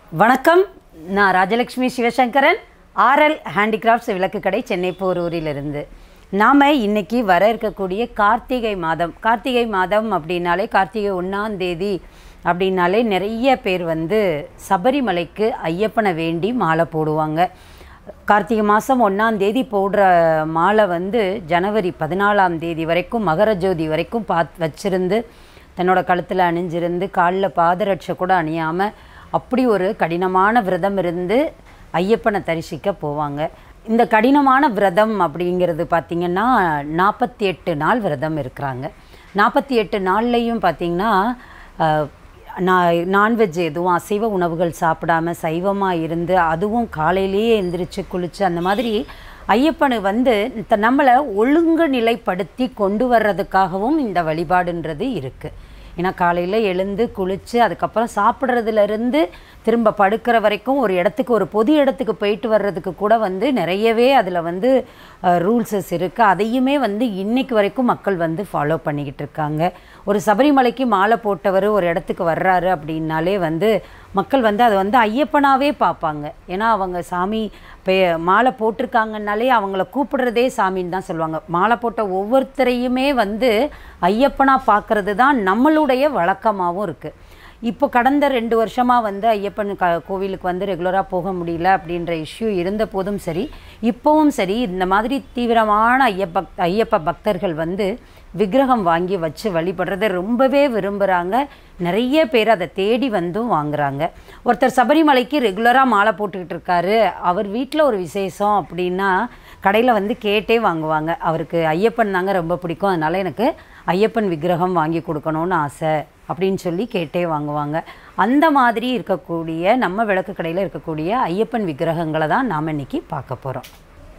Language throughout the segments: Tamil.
வணக்கம் நான் ராஜலக்ஷ்மி சிவசங்கரன் ஆர்எல் ஹேண்டிகிராஃப்ட்ஸ் விளக்கு கடை சென்னை போரூரிலிருந்து நாம் இன்னைக்கு வர இருக்கக்கூடிய கார்த்திகை மாதம் கார்த்திகை மாதம் அப்படின்னாலே கார்த்திகை ஒன்றாம் தேதி அப்படின்னாலே நிறைய பேர் வந்து சபரிமலைக்கு ஐயப்பனை வேண்டி மாலை போடுவாங்க கார்த்திகை மாதம் ஒன்றாம் தேதி போடுற மாலை வந்து ஜனவரி பதினாலாம் தேதி வரைக்கும் மகர ஜோதி வரைக்கும் பாத் வச்சிருந்து தன்னோட கழுத்தில் அணிஞ்சிருந்து காலில் பாதரட்சை கூட அணியாமல் அப்படி ஒரு கடினமான விரதம் இருந்து ஐயப்பனை தரிசிக்க போவாங்க இந்த கடினமான விரதம் அப்படிங்கிறது பார்த்திங்கன்னா நாற்பத்தி எட்டு நாள் விரதம் இருக்கிறாங்க நாற்பத்தி எட்டு நாள்லேயும் பார்த்திங்கன்னா அஹ், நான் நான்வெஜ் எதுவும் அசைவ உணவுகள் சாப்பிடாம சைவமாக இருந்து அதுவும் காலையிலேயே எந்திரிச்சு குளிச்சு அந்த மாதிரி ஐயப்பனு வந்து த- நம்மளை ஒழுங்கு நிலைப்படுத்தி கொண்டு வர்றதுக்காகவும் இந்த வழிபாடுன்றது இருக்குது ஏன்னா காலையில் எழுந்து குளித்து அதுக்கப்புறம் சாப்பிட்றதுலேருந்து திரும்ப படுக்கிற வரைக்கும் ஒரு இடத்துக்கு ஒரு பொது இடத்துக்கு போயிட்டு வர்றதுக்கு கூட வந்து நிறையவே அதில் வந்து ரூல்ஸஸ் இருக்குது அதையுமே வந்து இன்னைக்கு வரைக்கும் மக்கள் வந்து ஃபாலோ பண்ணிக்கிட்டு இருக்காங்க ஒரு சபரிமலைக்கு மாலை போட்டவர் ஒரு இடத்துக்கு வர்றாரு அப்படின்னாலே வந்து மக்கள் வந்து அதை வந்து ஐயப்பனாவே பார்ப்பாங்க ஏன்னா அவங்க சாமி பே மாலை போட்டிருக்காங்கன்னாலே அவங்கள கூப்பிடுறதே சாமின்னு தான் சொல்லுவாங்க மாலை போட்ட ஒவ்வொருத்தரையுமே வந்து ஐயப்பனா பார்க்கறது தான் நம்மளுடைய வழக்கமாகவும் இருக்குது இப்போ கடந்த ரெண்டு வருஷமாக வந்து ஐயப்பன் க கோவிலுக்கு வந்து ரெகுலராக போக முடியல அப்படின்ற இஷ்யூ இருந்த போதும் சரி இப்போவும் சரி இந்த மாதிரி தீவிரமான ஐயப்ப ஐயப்ப பக்தர்கள் வந்து விக்கிரகம் வாங்கி வச்சு வழிபடுறதை ரொம்பவே விரும்புகிறாங்க நிறைய பேர் அதை தேடி வந்தும் வாங்குறாங்க ஒருத்தர் சபரிமலைக்கு ரெகுலராக மாலை போட்டுக்கிட்டு இருக்காரு அவர் வீட்டில் ஒரு விசேஷம் அப்படின்னா கடையில் வந்து கேட்டே வாங்குவாங்க அவருக்கு ஐயப்பன் தாங்க ரொம்ப பிடிக்கும் அதனால் எனக்கு ஐயப்பன் விக்கிரகம் வாங்கி கொடுக்கணும்னு ஆசை அப்படின்னு சொல்லி கேட்டே வாங்குவாங்க அந்த மாதிரி இருக்கக்கூடிய நம்ம விளக்கு கடையில் இருக்கக்கூடிய ஐயப்பன் விக்கிரகங்களை தான் நாம் இன்னைக்கு பார்க்க போகிறோம்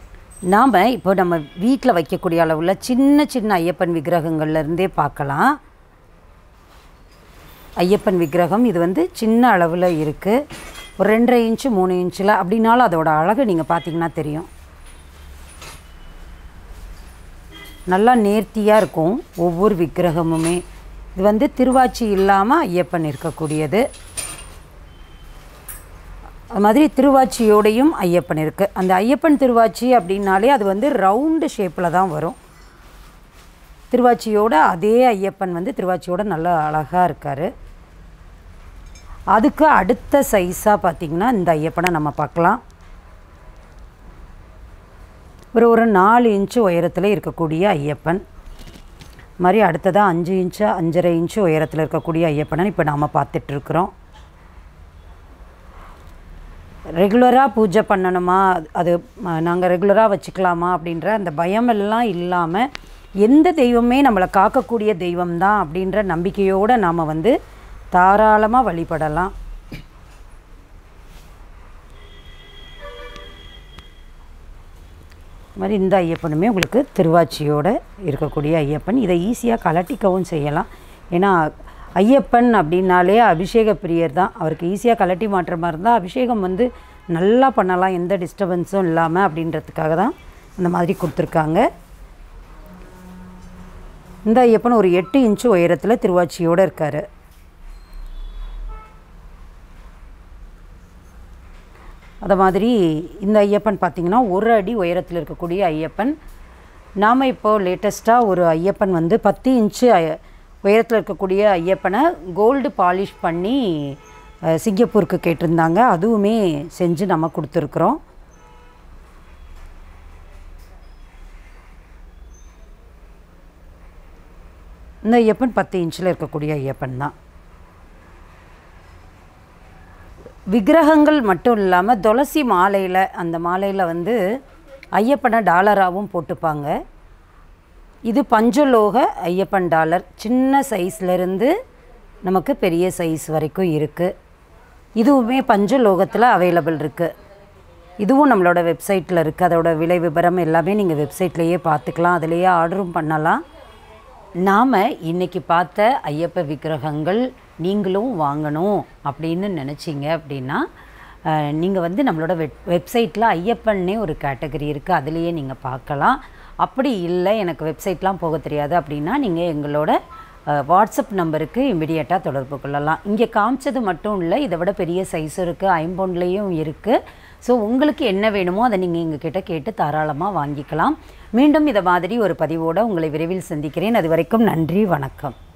நாம் இப்போ நம்ம வீட்டில் வைக்கக்கூடிய அளவுள்ள சின்ன சின்ன ஐயப்பன் விக்கிரகங்கள்ல இருந்தே பார்க்கலாம் ஐயப்பன் விக்கிரகம் இது வந்து சின்ன அளவில் இருக்குது ஒரு ரெண்டரை இன்ச்சு மூணு இன்ச்சில் அப்படின்னாலும் அதோட அழகு நீங்கள் பார்த்தீங்கன்னா தெரியும் நல்லா நேர்த்தியாக இருக்கும் ஒவ்வொரு விக்கிரகமுமே இது வந்து திருவாச்சி இல்லாமல் ஐயப்பன் இருக்கக்கூடியது அது மாதிரி திருவாச்சியோடையும் ஐயப்பன் இருக்குது அந்த ஐயப்பன் திருவாச்சி அப்படின்னாலே அது வந்து ரவுண்டு ஷேப்பில் தான் வரும் திருவாச்சியோட அதே ஐயப்பன் வந்து திருவாச்சியோட நல்லா அழகாக இருக்கார் அதுக்கு அடுத்த சைஸாக பார்த்திங்கன்னா இந்த ஐயப்பனை நம்ம பார்க்கலாம் ஒரு ஒரு நாலு இன்ச்சு உயரத்தில் இருக்கக்கூடிய ஐயப்பன் மாதிரி அடுத்ததாக அஞ்சு இன்ச்சு அஞ்சரை இன்ச்சு உயரத்தில் இருக்கக்கூடிய ஐயப்பனை இப்போ நாம் பார்த்துட்ருக்குறோம் ரெகுலராக பூஜை பண்ணணுமா அது நாங்கள் ரெகுலராக வச்சுக்கலாமா அப்படின்ற அந்த பயமெல்லாம் இல்லாமல் எந்த தெய்வமே நம்மளை காக்கக்கூடிய தெய்வம் தான் அப்படின்ற நம்பிக்கையோடு நாம் வந்து தாராளமாக வழிபடலாம் இது மாதிரி இந்த ஐயப்பனுமே உங்களுக்கு திருவாச்சியோட இருக்கக்கூடிய ஐயப்பன் இதை ஈஸியாக கலட்டிக்கவும் செய்யலாம் ஏன்னா ஐயப்பன் அப்படின்னாலே அபிஷேக பிரியர் தான் அவருக்கு ஈஸியாக கலட்டி மாட்டுற மாதிரி இருந்தால் அபிஷேகம் வந்து நல்லா பண்ணலாம் எந்த டிஸ்டர்பன்ஸும் இல்லாமல் அப்படின்றதுக்காக தான் அந்த மாதிரி கொடுத்துருக்காங்க இந்த ஐயப்பன் ஒரு எட்டு இன்ச்சு உயரத்தில் திருவாச்சியோடு இருக்கார் அது மாதிரி இந்த ஐயப்பன் பார்த்திங்கன்னா ஒரு அடி உயரத்தில் இருக்கக்கூடிய ஐயப்பன் நாம் இப்போது லேட்டஸ்ட்டாக ஒரு ஐயப்பன் வந்து பத்து இன்ச்சு ஐ- உயரத்தில் இருக்கக்கூடிய ஐயப்பனை கோல்டு பாலிஷ் பண்ணி அஹ், சிங்கப்பூருக்கு கேட்டிருந்தாங்க அதுவுமே செஞ்சு நம்ம கொடுத்துருக்குறோம் இந்த ஐயப்பன் பத்து இன்ச்சில் இருக்கக்கூடிய ஐயப்பன் தான் விக்கிரகங்கள் மட்டும் இல்லாமல் துளசி மாலையில் அந்த மாலையில் வந்து ஐயப்பனை டாலராகவும் போட்டுப்பாங்க இது பஞ்சலோக ஐயப்பன் டாலர் சின்ன சைஸ்லேருந்து நமக்கு பெரிய சைஸ் வரைக்கும் இருக்குது இதுவுமே பஞ்சலோகத்தில் அவைலபிள் இருக்குது இதுவும் நம்மளோட வெப்சைட்டில் இருக்குது அதோட விலை விவரம் எல்லாமே நீங்கள் வெப்சைட்லேயே பார்த்துக்கலாம் அதிலேயே ஆர்டரும் பண்ணலாம் நாம் இன்னைக்கு பார்த்த ஐயப்ப விக்கிரகங்கள் நீங்களும் வாங்கணும் அப்படின்னு நினச்சிங்க அப்படின்னா நீங்கள் வந்து நம்மளோட வெப் வெப்சைட்டில் ஐயப்பன்னே ஒரு கேட்டகரி இருக்குது அதுலேயே நீங்கள் பார்க்கலாம் அப்படி இல்லை எனக்கு வெப்சைட்லாம் போக தெரியாது அப்படின்னா நீங்கள் எங்களோட அஹ், வாட்ஸ்அப் நம்பருக்கு இமிடியேட்டாக தொடர்பு கொள்ளலாம் இங்கே காமிச்சது மட்டும் இல்லை இதை விட பெரிய சைஸும் இருக்குது ஐம்பொன்லேயும் இருக்குது ஸோ உங்களுக்கு என்ன வேணுமோ அதை நீங்கள் எங்ககிட்ட கேட்டு தாராளமாக வாங்கிக்கலாம் மீண்டும் இதை மாதிரி ஒரு பதிவோடு உங்களை விரைவில் சந்திக்கிறேன் அது வரைக்கும் நன்றி வணக்கம்